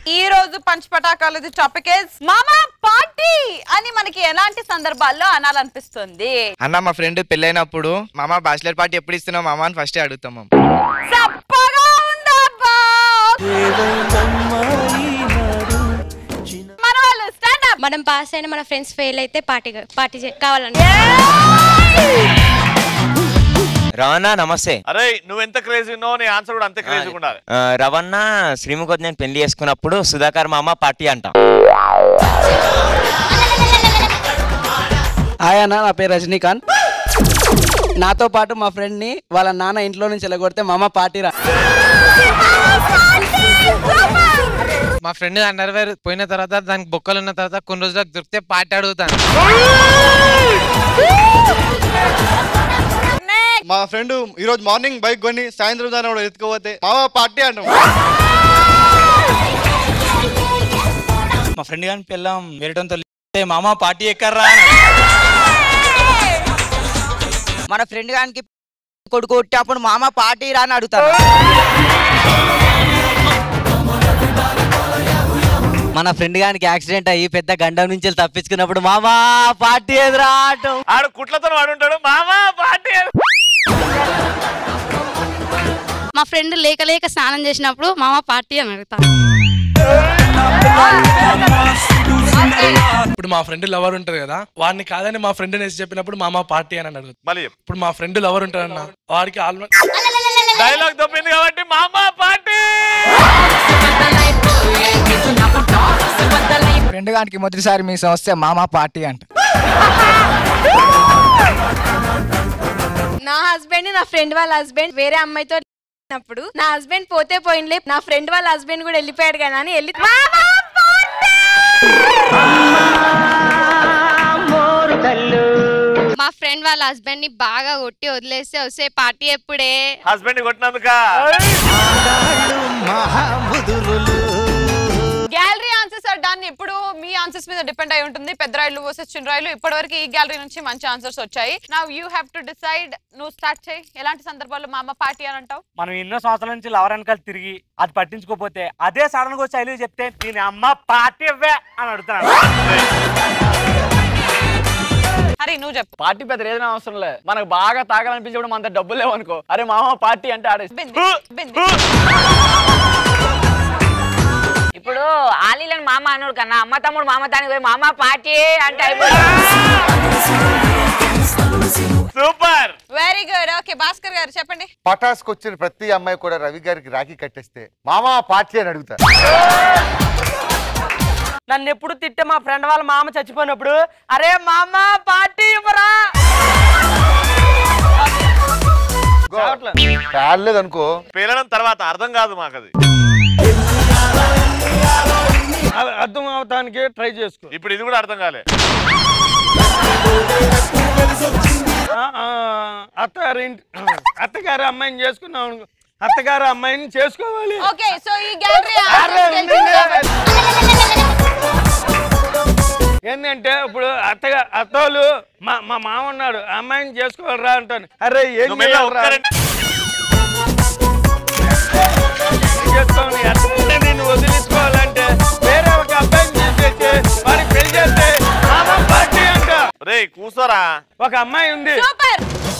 ఈ రోజు పంచ్ పటాకాలది టాపిక్ ఇస్ మామా పార్టీ అని మనకి ఎలాంటి సందర్భాల్లో అనాలనిపిస్తుంది అన్న మా ఫ్రెండ్ పెళ్ళైనప్పుడు మామ బ్యాచిలర్ పార్టీ ఎప్పుడు ఇస్తున్నావు మామ అని ఫస్ట్ అడుగుతాం మేము. చప్పగా ఉందబ్బా మన వాళ్ళు స్టాండ్ అప్ మనం పాస్ అయిన మన ఫ్రెండ్స్ ఫెయిల్ అయితే పార్టీ పార్టీ చే- కావాలండి రవణ నమస్తే అరే నువ్వు ఎంత క్రేజీ ఉన్నావు నీ ఆన్సర్ కూడా అంతే క్రేజీ ఉండాలి ఆ, రవణ శ్రీముఖత్ నేను పెళ్లి చేసుకున్నప్పుడు సుధాకర్ మామ పార్టీ అంట హాయ్ అన్న నా పేరు రజనీకాంత్ నాతో పాటు మా ఫ్రెండ్ ని వాళ్ళ నాన్న ఇంట్లో నుంచి వెళ్ళగొడితే మా అమ్మ పార్టీ రా మా ఫ్రెండ్ అండర్వేర్ పోయిన తర్వాత దానికి బొక్కలు ఉన్న తర్వాత కొన్ని రోజులకు దొరికితే పార్టీ అడుగుతాను మా ఫ్రెండ్ ఈ రోజు మార్నింగ్ బైక్ కొని సాయంత్రం దాని వాడు ఎత్తుకోపోతే మామ పార్టీ అంటాం మా ఫ్రెండ్ గాని పిల్లం వేరటంతో మామ పార్టీ ఎక్కర్రా మన ఫ్రెండ్ గానికి కొడుకు కొట్టినప్పుడు మామ పార్టీ రా అని అడుగుతారు మన ఫ్రెండ్ గానికి యాక్సిడెంట్ అయ్యి పెద్ద గండం నుంచి వెళ్ళి తప్పించుకున్నప్పుడు మామా పార్టీ ఎదురా అంటాం ఆడు కుట్లతో వాడుంటాడు మామా పార్టీ మా ఫ్రెండ్ లేక లేక స్నానం చేసినప్పుడు మామ పార్టీ అని అడుగుతాను ఇప్పుడు మా ఫ్రెండ్ లవర్ ఉంటది కదా వాడిని కాదని మా ఫ్రెండ్ నేసి చెప్పినప్పుడు మామ పార్టీ అని అడుగుతుంది మళ్ళీ ఇప్పుడు మా ఫ్రెండ్ లవర్ ఉంటాడన్న వాడికి ఆల్మోస్ట్ డైలాగ్ దొబ్బింది కాబట్టి మామా పార్టీ ఫ్రెండ్ గానికి మొదటిసారి మీ వస్తే మామ పార్టీ అంట నా హస్బెండ్ నా ఫ్రెండ్ వాళ్ళ హస్బెండ్ వేరే అమ్మాయితో ఉన్నప్పుడు నా హస్బెండ్ పోతే పోయినలే నా ఫ్రెండ్ వాళ్ళ హస్బెండ్ కూడా వెళ్ళిపోయాడు కదా అని వెళ్ళి మా ఫ్రెండ్ వాళ్ళ హస్బెండ్ ని బాగా కొట్టి వదిలేస్తే వస్తే పార్టీ ఎప్పుడే హస్బెండ్ కొట్టినందుక గ్యాలరీ ఆన్సర్స్ ఆర్ డన్ ఇప్పుడు మీ ఆన్సర్స్ మీద డిపెండ్ అయి ఉంటుంది పెద్ద రాయిలు వర్సెస్ చిన్న రాయిలు ఇప్పటివరకు ఈ గ్యాలరీ నుంచి మంచి ఆన్సర్స్ వచ్చాయి నా యూ హ్యావ్ టు డిసైడ్ నువ్వు స్టార్ట్ చేయి ఎలాంటి సందర్భాల్లో మా అమ్మ పార్టీ అని అంటావు మనం ఎన్నో సంవత్సరాల నుంచి లవర్ వెనకాల తిరిగి అది పట్టించుకోపోతే అదే సడన్ గా వచ్చి ఐలు చెప్తే దీని అమ్మ పార్టీ ఇవ్వే అని అడుగుతాను హరి నువ్వు చెప్పు పార్టీ పెద్ద ఏదైనా అవసరం లేదు మనకు బాగా తాగాలనిపించడం అంత డబ్బులు లేవనుకో అరే మామ పార్టీ అంటే ఆడే ఇప్పుడు ఆలీలని మామ అనుడు కన్నా అమ్మ తమ్ముడు మామ తానికి పోయి మామ పార్టీ అంటే super very good okay Bhaskar garu చెప్పండి పటాస్కి వచ్చిన ప్రతి అమ్మాయి కూడా రవి గారికి రాఖీ కట్టేస్తే మామా పార్టీ అని అడుగుతారు నన్ను ఎప్పుడు తిట్టే మా ఫ్రెండ్ వాళ్ళ మామ చచ్చిపోయినప్పుడు అరే మామ పార్టీ ఇవ్వరా చాలేదనుకో పేలడం తర్వాత అర్థం కాదు మాకు అది అర్థం అవటానికి ట్రై చేసుకో ఇప్పుడు ఇది కూడా అర్థం కాలే అత్తగారి ఇంటి అత్తగారు అమ్మాయిని చేసుకున్నాం అనుకో. అత్తగారు అమ్మాయిని చేసుకోవాలి ఓకే సో ఈ గ్యాలరీ అరే, ఉంది, ఏంటంటే ఇప్పుడు అత్తగా అత్తోళ్ళు మా మా మామ ఉన్నాడు ఆ అమ్మాయిని చేసుకోవాలరా అంటాను అరే ఏం నువ్వు మెల్ల చేయాలిరా? ఒక్క చేసుకోవాలి అత్తని నేను వదిలించుకోవాలంటే వేరే ఒక అబ్బాయిని చేసేసి వాడికి పెళ్లి చేస్తే మామ పార్టీ అంట రే కూసోరా ఒక అమ్మాయి ఉంది సూపర్